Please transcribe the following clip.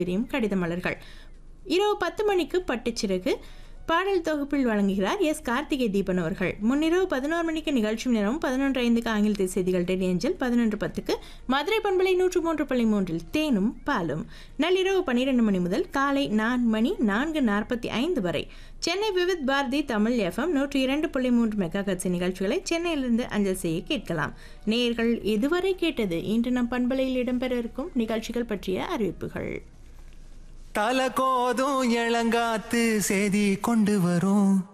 விரியும் கடித மலர்கள் இரவு பத்து மணிக்கு பட்டுச்சிறகு பாடல் தொகுப்பில் வழங்குகிறார் எஸ் கார்த்திகை தீபன் அவர்கள் முன்னிரவு பதினோரு மணிக்கு நிகழ்ச்சி நேரம் பதினொன்று ஐந்துக்கு ஆங்கிலத்தை செய்திகள் டெல்லி ஏஞ்சல் பதினொன்று பத்துக்கு மதுரை பண்பலை நூற்று மூன்று புள்ளி மூன்றில் தேனும் பாலும் நள்ளிரவு பன்னிரெண்டு மணி முதல் காலை நான்கு மணி நான்கு நாற்பத்தி ஐந்து வரை சென்னை விவித் பாரதி தமிழ் எஃப்எம் நூற்றி இரண்டு புள்ளி மூன்று மெகா கட்சி நிகழ்ச்சிகளை சென்னையிலிருந்து அஞ்சல் செய்ய கேட்கலாம் நேயர்கள் இதுவரை கேட்டது இன்று நம் பண்பலையில் இடம்பெற இருக்கும் நிகழ்ச்சிகள் பற்றிய அறிவிப்புகள் தல கோதும் இளங்காத்து செய்தி கொண்டு வரும்